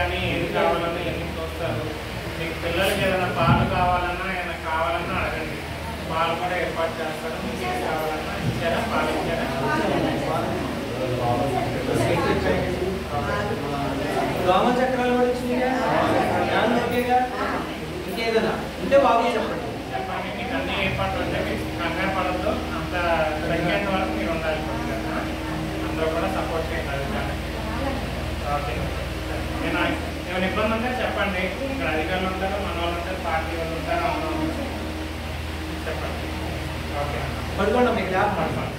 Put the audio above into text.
కానీ ఏది కావాలన్నా ఎన్ని చూస్తారు మీకు పిల్లలకి ఏదైనా పాలు కావాలన్నా ఏదైనా కావాలన్నా అడగండి పాలు కూడా ఏర్పాటు చేస్తారు మీకు ఏది కావాలన్నా ఇచ్చారా పాలు ఇచ్చారా దోమ చక్రాలు కూడా వచ్చినాయిగా జ్ఞానం ఓకేగా ఇంకేదైనా ఉంటే బాబు చెప్పండి చెప్పండి మీకు అన్ని ఏర్పాట్లు ఉంటాయి మీకు కంగారు పడద్దు అంత తగ్గేంత వరకు మీరు ఉండాలి కొద్దిగా. అందరూ కూడా సపోర్ట్ చేయండి అధికారులకి ఓకే నేను ఏమైనా ఇబ్బంది ఉంటే చెప్పండి ఇక్కడ అధికారులు ఉంటారు మన వాళ్ళు ఉంటారు పార్టీ వాళ్ళు ఉంటారు అమ్మ వాళ్ళు ఉంటారు. చెప్పండి ఓకే పడుకోండి మీకు ల్యాబ్ పడుకోండి